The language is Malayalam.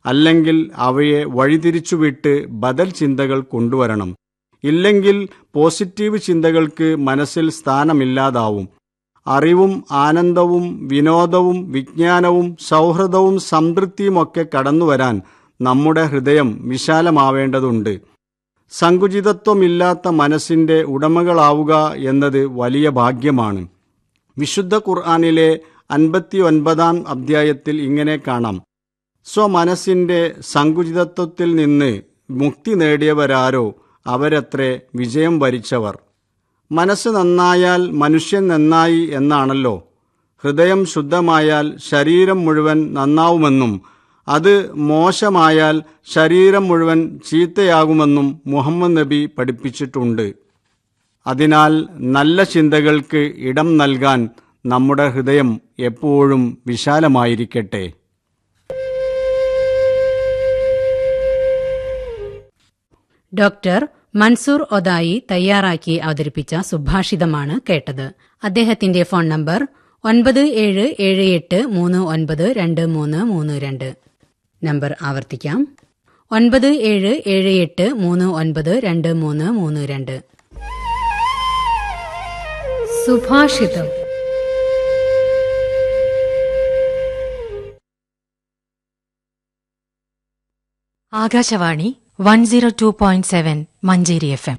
അല്ലെങ്കിൽ അവയെ വഴിതിരിച്ചുവിട്ട് ബദൽ ചിന്തകൾ കൊണ്ടുവരണം ഇല്ലെങ്കിൽ പോസിറ്റീവ് ചിന്തകൾക്ക് മനസ്സിൽ സ്ഥാനമില്ലാതാവും അറിവും ആനന്ദവും വിനോദവും വിജ്ഞാനവും സൗഹൃദവും സംതൃപ്തിയുമൊക്കെ കടന്നുവരാൻ നമ്മുടെ ഹൃദയം വിശാലമാവേണ്ടതുണ്ട് സങ്കുചിതത്വമില്ലാത്ത മനസ്സിന്റെ ഉടമകളാവുക എന്നത് വലിയ ഭാഗ്യമാണ് വിശുദ്ധ ഖുർആാനിലെ അൻപത്തി ഒൻപതാം അധ്യായത്തിൽ ഇങ്ങനെ കാണാം സ്വമനസ്സിന്റെ സങ്കുചിതത്വത്തിൽ നിന്ന് മുക്തി നേടിയവരാരോ അവരത്രേ വിജയം വരിച്ചവർ മനസ്സ് നന്നായാൽ മനുഷ്യൻ നന്നായി എന്നാണല്ലോ ഹൃദയം ശുദ്ധമായാൽ ശരീരം മുഴുവൻ നന്നാവുമെന്നും അത് മോശമായാൽ ശരീരം മുഴുവൻ ചീത്തയാകുമെന്നും മുഹമ്മദ് നബി പഠിപ്പിച്ചിട്ടുണ്ട് അതിനാൽ നല്ല ചിന്തകൾക്ക് ഇടം നൽകാൻ നമ്മുടെ ഹൃദയം എപ്പോഴും വിശാലമായിരിക്കട്ടെ ഡോക്ടർ മൻസൂർ ഒതായി തയ്യാറാക്കി അവതരിപ്പിച്ച സുഭാഷിതമാണ് കേട്ടത് അദ്ദേഹത്തിന്റെ ഫോൺ നമ്പർ ഒൻപത് ഏഴ് ഏഴ് എട്ട് മൂന്ന് ഒൻപത് രണ്ട് മൂന്ന് മൂന്ന് രണ്ട് നമ്പർ ആവർത്തിക്കാം ഒൻപത് ഏഴ് ഏഴ് എട്ട് മൂന്ന് ഒൻപത് രണ്ട് മൂന്ന് മൂന്ന് രണ്ട് സുഭാഷിതം Akashvani one zero two point seven Manjeri F M